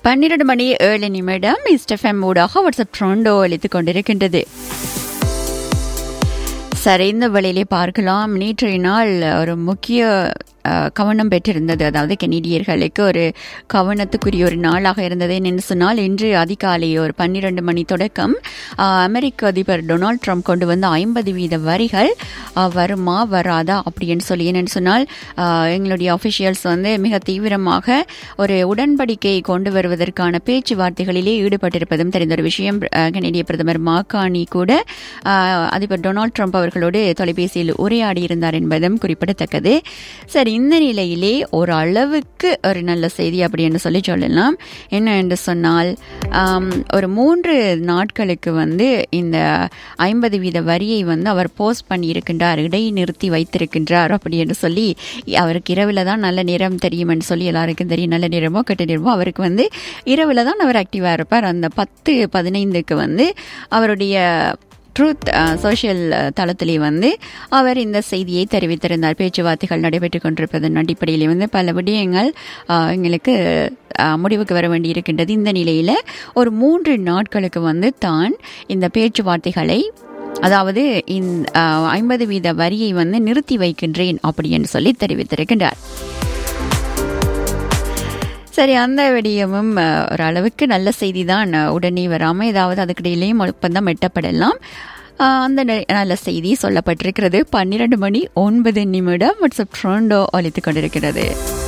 பன்னிரண்டு மணி ஏழு நிமிடம் இஸ்டெஃப்எம் ஊடாக வாட்ஸ்அப் ட்ரோண்டோ அளித்துக் கொண்டிருக்கின்றது சரி இந்த வழியிலே பார்க்கலாம் நேற்றைய நாள் ஒரு முக்கிய அஹ், கவனம் பெற்றிருந்தது அதாவது கெனடியர்களுக்கு ஒரு கவனத்துக்குரிய ஒரு நாளாக இருந்தது என்னென்னு சொன்னால் இன்று அதிகாலை ஒரு பன்னிரண்டு மணி தொடக்கம் அஹ், அமெரிக்க அதிபர் டொனால்ட் ட்ரம்ப் கொண்டு வந்த ஐம்பது வீத வரிகள் அஹ், வருமா வராதா அப்படின்னு சொல்லி என்னென்னு சொன்னால் அஹ், எங்களுடைய அஃபிஷியல்ஸ் வந்து மிக தீவிரமாக ஒரு உடன்படிக்கையை கொண்டு வருவதற்கான பேச்சுவார்த்தைகளிலே ஈடுபட்டிருப்பதும் தெரிந்த ஒரு விஷயம் அஹ், கனடிய பிரதமர் மாக்கானி கூட அஹ், அதிபர் டொனால்ட் ட்ரம்ப் அவர்களோடு தொலைபேசியில் உரையாடி இருந்தார் என்பதும் குறிப்பிடத்தக்கது சரி இந்த நிலையிலே ஒரு அளவுக்கு ஒரு நல்ல செய்தி அப்படின்னு சொல்லி சொல்லலாம் என்ன என்று சொன்னால் ஆம், ஒரு மூன்று நாட்களுக்கு வந்து இந்த ஐம்பது வீத வரியை வந்து அவர் போஸ்ட் பண்ணியிருக்கின்றார் இடைநிறுத்தி வைத்திருக்கின்றார் அப்படி என்று சொல்லி அவருக்கு இரவில் தான் நல்ல நேரம் தெரியும்னு சொல்லி எல்லாருக்கும் தெரியும் நல்ல நேரமோ கெட்ட நேரமோ அவருக்கு வந்து இரவில் தான் அவர் ஆக்டிவாக இருப்பார் அந்த பத்து பதினைந்துக்கு வந்து அவருடைய ட்ரூத் சோஷியல் தளத்திலே வந்து அவர் இந்த செய்தியை தெரிவித்திருந்தார் பேச்சுவார்த்தைகள் நடைபெற்றுக் கொண்டிருப்பதன் அடிப்படையிலே வந்து பல விடயங்கள் அஹ், எங்களுக்கு அஹ், முடிவுக்கு வர வேண்டி இருக்கின்றது இந்த நிலையில் ஒரு மூன்று நாட்களுக்கு வந்து தான் இந்த பேச்சுவார்த்தைகளை அதாவது இந்த ஐம்பது வீத வரியை வந்து நிறுத்தி வைக்கின்றேன் அப்படின்னு சொல்லி தெரிவித்திருக்கின்றார் சரி அந்த விடயமும் அஹ், ஒரு அளவுக்கு நல்ல செய்தி தான் உடனே வராமல் ஏதாவது அதுக்கிடையிலையும் ஒப்பந்தம் எட்டப்படலாம் அஹ், அந்த ந- நல்ல செய்தி சொல்லப்பட்டிருக்கிறது பன்னிரண்டு மணி ஒன்பது நிமிடம் வாட்ஸ்அப் ட்ரோண்டோ ஒலித்துக் கொண்டிருக்கிறது